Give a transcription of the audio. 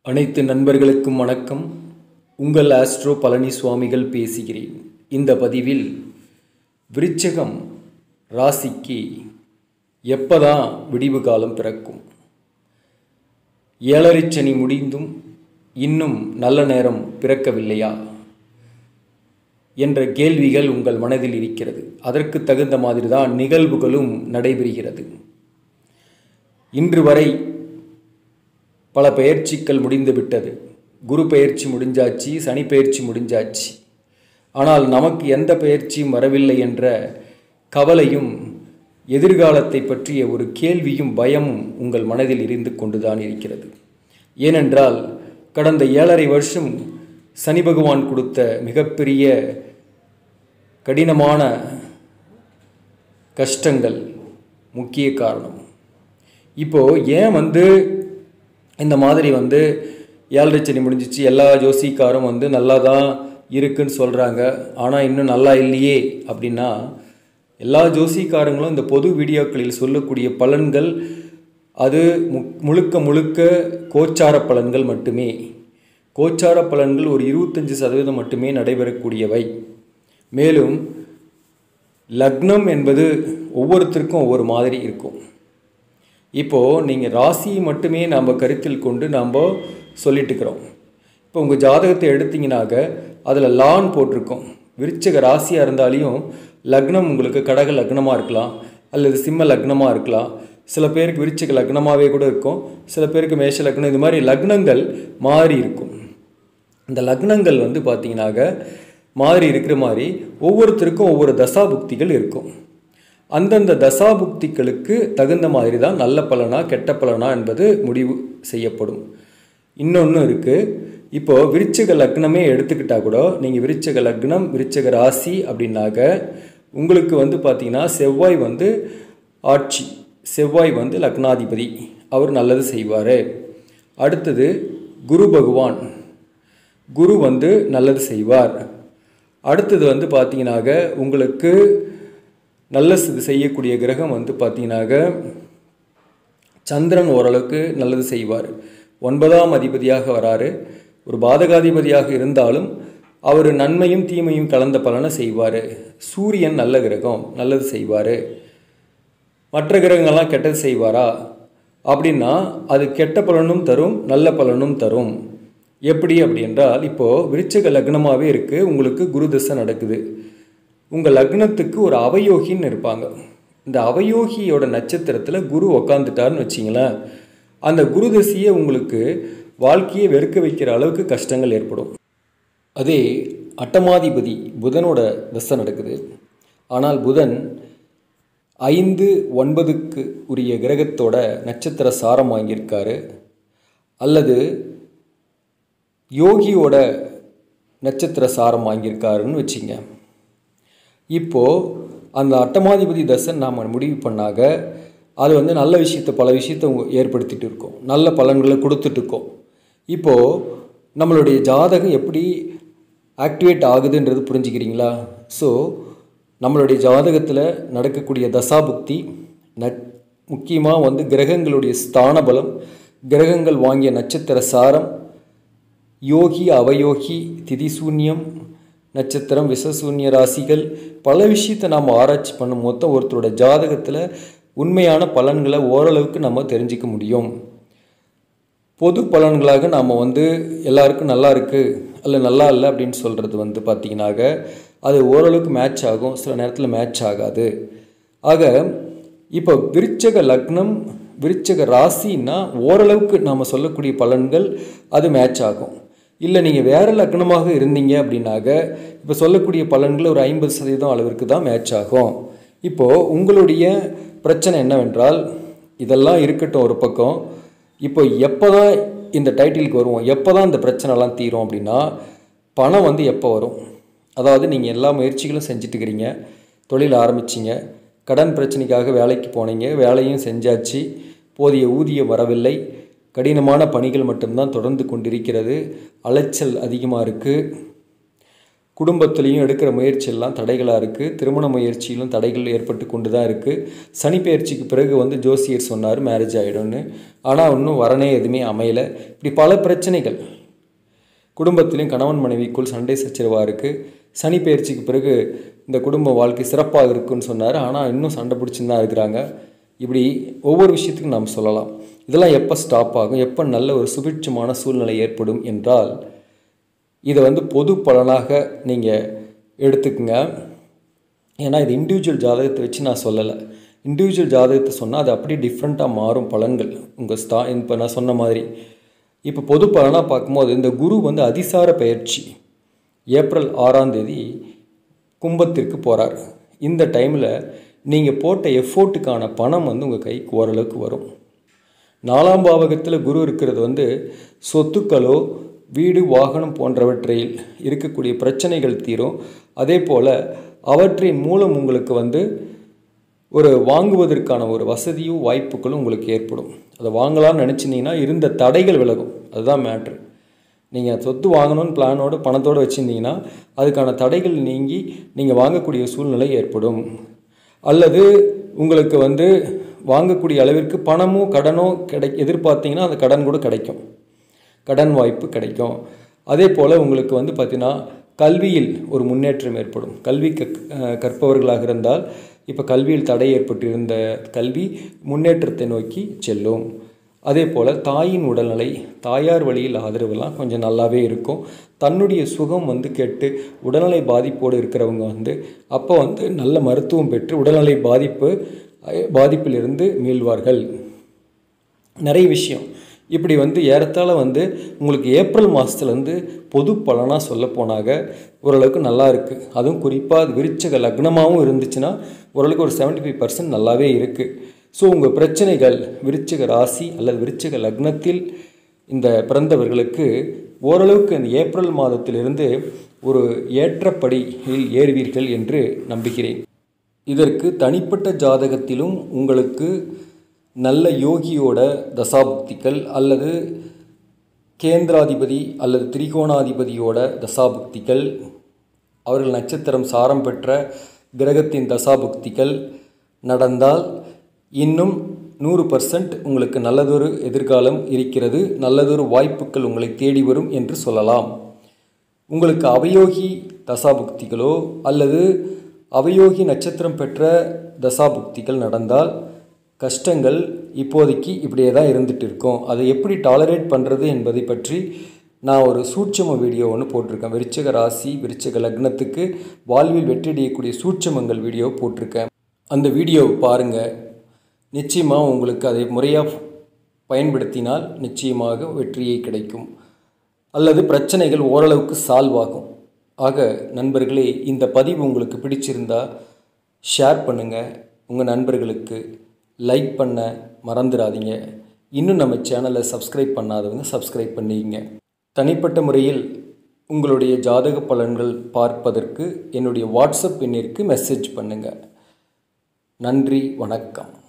அனைத்து நண்பர்களுக்கும் வணக்கம் உங்கள் ஆஸ்ட்ரோ பழனி சுவாமிகள் பேசுகிறேன் இந்த பதிவில் விருச்சகம் ராசிக்கு எப்பதான் விடிவு காலம் பிறக்கும் ஏழரை சனி முடிந்தும் இன்னும் நல்ல நேரம் பிறக்கவில்லையா என்ற கேள்விகள் உங்கள் மனதில் இருக்கிறது அதற்கு தகுந்த மாதிரி தான் நிகழ்வுகளும் நடைபெறுகிறது இன்று வரை பல பெயர்ச்சிகள் முடிந்து விட்டது குரு பெயர்ச்சி முடிஞ்சாச்சு சனி பெயர்ச்சி முடிஞ்சாச்சு ஆனால் நமக்கு எந்த பெயர்ச்சியும் வரவில்லை என்ற கவலையும் எதிர்காலத்தை பற்றிய ஒரு கேள்வியும் பயமும் உங்கள் மனதில் இருந்து கொண்டுதான் இருக்கிறது ஏனென்றால் கடந்த ஏழரை வருஷம் சனி பகவான் கொடுத்த மிகப்பெரிய கடினமான கஷ்டங்கள் முக்கிய காரணம் இப்போது ஏன் வந்து இந்த மாதிரி வந்து ஏழரை சனி முடிஞ்சிச்சு எல்லா ஜோசிக்காரும் வந்து நல்லா தான் இருக்குன்னு சொல்கிறாங்க ஆனால் இன்னும் நல்லா இல்லையே அப்படின்னா எல்லா ஜோசிக்காரங்களும் இந்த பொது வீடியோக்களில் சொல்லக்கூடிய பலன்கள் அது மு முழுக்க முழுக்க கோச்சார பலன்கள் மட்டுமே கோச்சார பலன்கள் ஒரு இருபத்தஞ்சி சதவீதம் மட்டுமே நடைபெறக்கூடியவை மேலும் லக்னம் என்பது ஒவ்வொருத்தருக்கும் ஒவ்வொரு மாதிரி இருக்கும் இப்போது நீங்கள் ராசியை மட்டுமே நாம் கருத்தில் கொண்டு நாம் சொல்லிட்டு இருக்கிறோம் இப்போ உங்கள் ஜாதகத்தை எடுத்தீங்கன்னாக்க அதில் லான் போட்டிருக்கோம் விருச்சக ராசியாக இருந்தாலையும் லக்னம் உங்களுக்கு கடக லக்னமாக இருக்கலாம் அல்லது சிம்ம லக்னமாக இருக்கலாம் சில பேருக்கு விருச்சக லக்னமாகவே கூட இருக்கும் சில பேருக்கு மேஷ லக்னம் இது மாதிரி லக்னங்கள் மாறி இருக்கும் இந்த லக்னங்கள் வந்து பார்த்தீங்கன்னாக்க மாறி இருக்கிற மாதிரி ஒவ்வொருத்தருக்கும் ஒவ்வொரு தசாபுக்திகள் இருக்கும் அந்தந்த தசாபுக்திகளுக்கு தகுந்த மாதிரி தான் நல்ல பலனா கெட்ட பலனா என்பது முடிவு செய்யப்படும் இன்னொன்று இருக்குது இப்போது விருச்சக லக்னமே எடுத்துக்கிட்டால் கூட நீங்கள் விருச்சக லக்னம் விருச்சக ராசி அப்படின்னாக்க உங்களுக்கு வந்து பார்த்திங்கன்னா செவ்வாய் வந்து ஆட்சி செவ்வாய் வந்து லக்னாதிபதி அவர் நல்லது செய்வார் அடுத்தது குரு பகவான் குரு வந்து நல்லது செய்வார் அடுத்தது வந்து பார்த்தீங்கன்னாக்க உங்களுக்கு நல்ல செய்யக்கூடிய கிரகம் வந்து பார்த்தீங்கன்னாக்க சந்திரன் ஓரளவுக்கு நல்லது செய்வார் ஒன்பதாம் அதிபதியாக வராரு ஒரு பாதகாதிபதியாக இருந்தாலும் அவர் நன்மையும் தீமையும் கலந்த பலனை செய்வார் சூரியன் நல்ல கிரகம் நல்லது செய்வார் மற்ற கிரகங்கள்லாம் கெட்டது செய்வாரா அப்படின்னா அது கெட்ட பலனும் தரும் நல்ல பலனும் தரும் எப்படி அப்படி என்றால் இப்போது விருச்சக லக்னமாகவே இருக்குது உங்களுக்கு குரு தசை நடக்குது உங்கள் லக்னத்துக்கு ஒரு அவயோகின்னு இருப்பாங்க இந்த அவயோகியோட நட்சத்திரத்தில் குரு உக்காந்துட்டார்னு வச்சிங்களேன் அந்த குரு தசையை உங்களுக்கு வாழ்க்கையை வெறுக்க வைக்கிற அளவுக்கு கஷ்டங்கள் ஏற்படும் அதே அட்டமாதிபதி புதனோட தசை நடக்குது ஆனால் புதன் ஐந்து ஒன்பதுக்கு உரிய கிரகத்தோட நட்சத்திர சாரம் வாங்கியிருக்காரு அல்லது யோகியோட நட்சத்திர சாரம் வாங்கியிருக்காருன்னு வச்சிங்க இப்போது அந்த அட்டமாதிபதி தசன் நாம் முடிவு பண்ணாக அது வந்து நல்ல விஷயத்தை பல விஷயத்தை ஏற்படுத்திட்டு இருக்கோம் நல்ல பலன்களை கொடுத்துட்டு இருக்கோம் இப்போது நம்மளுடைய ஜாதகம் எப்படி ஆக்டிவேட் ஆகுதுன்றது புரிஞ்சுக்கிறீங்களா ஸோ நம்மளுடைய ஜாதகத்தில் நடக்கக்கூடிய தசாபுக்தி நட் முக்கியமாக வந்து கிரகங்களுடைய ஸ்தான பலம் கிரகங்கள் வாங்கிய நட்சத்திர சாரம் யோகி அவயோகி திதிசூன்யம் நட்சத்திரம் விசசூன்ய ராசிகள் பல விஷயத்தை நாம் ஆராய்ச்சி பண்ணும் மொத்தம் ஒருத்தரோட ஜாதகத்தில் உண்மையான பலன்களை ஓரளவுக்கு நம்ம தெரிஞ்சிக்க முடியும் பொது பலன்களாக நாம் வந்து எல்லாருக்கும் நல்லா இருக்குது அல்ல நல்லா இல்லை அப்படின்னு சொல்கிறது வந்து பார்த்திங்கனாக்க அது ஓரளவுக்கு மேட்ச் ஆகும் சில நேரத்தில் மேட்ச் ஆகாது ஆக இப்போ விருச்சக லக்னம் விருச்சக ராசின்னா ஓரளவுக்கு நாம் சொல்லக்கூடிய பலன்கள் அது மேட்ச் ஆகும் இல்லை நீங்கள் வேறு லக்னமாக இருந்தீங்க அப்படின்னாக்க இப்போ சொல்லக்கூடிய பலன்கள் ஒரு ஐம்பது சதவீதம் அளவிற்கு தான் மேட்ச் ஆகும் இப்போது உங்களுடைய பிரச்சனை என்னவென்றால் இதெல்லாம் இருக்கட்டும் ஒரு பக்கம் இப்போ எப்போ தான் இந்த டைட்டிலுக்கு வருவோம் எப்போ தான் இந்த பிரச்சனைலாம் தீரும் அப்படின்னா பணம் வந்து எப்போ வரும் அதாவது நீங்கள் எல்லா முயற்சிகளும் செஞ்சுட்டுக்கிறீங்க தொழில் ஆரம்பிச்சிங்க கடன் பிரச்சனைக்காக வேலைக்கு போனீங்க வேலையும் செஞ்சாச்சு போதிய ஊதியம் வரவில்லை கடினமான பணிகள் மட்டும்தான் தொடர்ந்து கொண்டிருக்கிறது அலைச்சல் அதிகமாக இருக்குது குடும்பத்துலேயும் எடுக்கிற முயற்சி எல்லாம் தடைகளாக இருக்குது திருமண முயற்சியிலும் தடைகள் ஏற்பட்டு கொண்டு தான் இருக்குது சனி பயிற்சிக்கு பிறகு வந்து ஜோசியர் சொன்னார் மேரேஜ் ஆகிடும்னு ஆனால் இன்னும் வரனே எதுவுமே அமையலை இப்படி பல பிரச்சனைகள் குடும்பத்திலையும் கணவன் மனைவிக்குள் சண்டை சச்சரவாக இருக்குது சனி பயிற்சிக்கு பிறகு இந்த குடும்ப வாழ்க்கை சிறப்பாக இருக்குன்னு சொன்னார் ஆனால் இன்னும் சண்டை பிடிச்சின்னு தான் இருக்கிறாங்க இப்படி ஒவ்வொரு விஷயத்துக்கும் நாம் சொல்லலாம் இதெல்லாம் எப்போ ஸ்டாப் ஆகும் எப்போ நல்ல ஒரு சுபிட்சமான சூழ்நிலை ஏற்படும் என்றால் இதை வந்து பொது பலனாக நீங்கள் எடுத்துக்கங்க ஏன்னா இது இண்டிவிஜுவல் ஜாதகத்தை வச்சு நான் சொல்லலை இண்டிவிஜுவல் ஜாதகத்தை சொன்னால் அது அப்படியே டிஃப்ரெண்ட்டாக மாறும் பலன்கள் உங்கள் ஸ்டா இப்போ நான் சொன்ன மாதிரி இப்போ பொது பலனாக பார்க்கும்போது இந்த குரு வந்து அதிசார பயிற்சி ஏப்ரல் ஆறாம் தேதி கும்பத்திற்கு போகிறார் இந்த டைமில் நீங்கள் போட்ட எஃபோர்ட்டுக்கான பணம் வந்து உங்கள் கைக்கு ஓரளவுக்கு வரும் நாலாம் பாவகத்தில் குரு இருக்கிறது வந்து சொத்துக்களோ வீடு வாகனம் போன்றவற்றில் இருக்கக்கூடிய பிரச்சனைகள் தீரும் அதே போல் அவற்றின் மூலம் உங்களுக்கு வந்து ஒரு வாங்குவதற்கான ஒரு வசதியும் வாய்ப்புகளும் உங்களுக்கு ஏற்படும் அதை வாங்கலாம்னு நினச்சிருந்தீங்கன்னா இருந்த தடைகள் விலகும் அதுதான் மேட்ரு நீங்கள் சொத்து வாங்கணும்னு பிளானோடு பணத்தோடு வச்சுருந்தீங்கன்னா அதுக்கான தடைகள் நீங்கி நீங்கள் வாங்கக்கூடிய சூழ்நிலை ஏற்படும் அல்லது உங்களுக்கு வந்து வாங்கக்கூடிய அளவிற்கு பணமோ கடனோ கிடை எதிர்பார்த்தீங்கன்னா அந்த கடன் கூட கிடைக்கும் கடன் வாய்ப்பு கிடைக்கும் அதே போல் உங்களுக்கு வந்து பார்த்திங்கன்னா கல்வியில் ஒரு முன்னேற்றம் ஏற்படும் கல்வி கற் கற்பவர்களாக இருந்தால் இப்போ கல்வியில் தடை ஏற்பட்டிருந்த கல்வி முன்னேற்றத்தை நோக்கி செல்லும் அதே போல் தாயின் உடல்நிலை தாயார் வழியில் ஆதரவுலாம் கொஞ்சம் நல்லாவே இருக்கும் தன்னுடைய சுகம் வந்து கெட்டு உடல்நிலை பாதிப்போடு இருக்கிறவங்க வந்து அப்போ வந்து நல்ல மருத்துவம் பெற்று உடல்நிலை பாதிப்பு பாதிப்பிலிருந்து மீள்வார்கள் நிறைய விஷயம் இப்படி வந்து ஏறத்தாழ வந்து உங்களுக்கு ஏப்ரல் மாதத்துலேருந்து பொது பலனாக சொல்ல போனாக ஓரளவுக்கு நல்லா இருக்குது அதுவும் குறிப்பாக அது விருச்சக லக்னமாகவும் இருந்துச்சுன்னா ஓரளவுக்கு ஒரு செவன்ட்டி ஃபைவ் பர்சன்ட் நல்லாவே இருக்குது ஸோ உங்கள் பிரச்சனைகள் விருச்சிக ராசி அல்லது விருச்சிக லக்னத்தில் இந்த பிறந்தவர்களுக்கு ஓரளவுக்கு இந்த ஏப்ரல் மாதத்திலிருந்து ஒரு ஏற்றப்படியில் ஏறுவீர்கள் என்று நம்புகிறேன் இதற்கு தனிப்பட்ட ஜாதகத்திலும் உங்களுக்கு நல்ல யோகியோட தசாபுக்திகள் அல்லது கேந்திராதிபதி அல்லது திரிகோணாதிபதியோட தசாபுக்திகள் அவர்கள் நட்சத்திரம் சாரம் பெற்ற கிரகத்தின் தசாபுக்திகள் நடந்தால் இன்னும் நூறு பர்சன்ட் உங்களுக்கு நல்லதொரு எதிர்காலம் இருக்கிறது நல்லதொரு வாய்ப்புகள் உங்களை தேடி வரும் என்று சொல்லலாம் உங்களுக்கு அவயோகி தசாபுக்திகளோ அல்லது அவயோகி நட்சத்திரம் பெற்ற தசாபுக்திகள் நடந்தால் கஷ்டங்கள் இப்போதைக்கு இப்படியே தான் இருந்துகிட்டு இருக்கோம் அதை எப்படி டாலரேட் பண்ணுறது என்பதை பற்றி நான் ஒரு சூட்சம வீடியோ ஒன்று போட்டிருக்கேன் விருச்சக ராசி விருச்சக லக்னத்துக்கு வாழ்வில் வெற்றியடையக்கூடிய சூட்சமங்கள் வீடியோ போட்டிருக்கேன் அந்த வீடியோவை பாருங்கள் நிச்சயமாக உங்களுக்கு அதை முறையாக பயன்படுத்தினால் நிச்சயமாக வெற்றியை கிடைக்கும் அல்லது பிரச்சனைகள் ஓரளவுக்கு சால்வ் ஆகும் ஆக நண்பர்களே இந்த பதிவு உங்களுக்கு பிடிச்சிருந்தா ஷேர் பண்ணுங்கள் உங்கள் நண்பர்களுக்கு லைக் பண்ண மறந்துடாதீங்க இன்னும் நம்ம சேனலை சப்ஸ்கிரைப் பண்ணாதவங்க சப்ஸ்கிரைப் பண்ணிங்க தனிப்பட்ட முறையில் உங்களுடைய ஜாதக பலன்கள் பார்ப்பதற்கு என்னுடைய வாட்ஸ்அப் எண்ணிற்கு மெசேஜ் பண்ணுங்கள் நன்றி வணக்கம்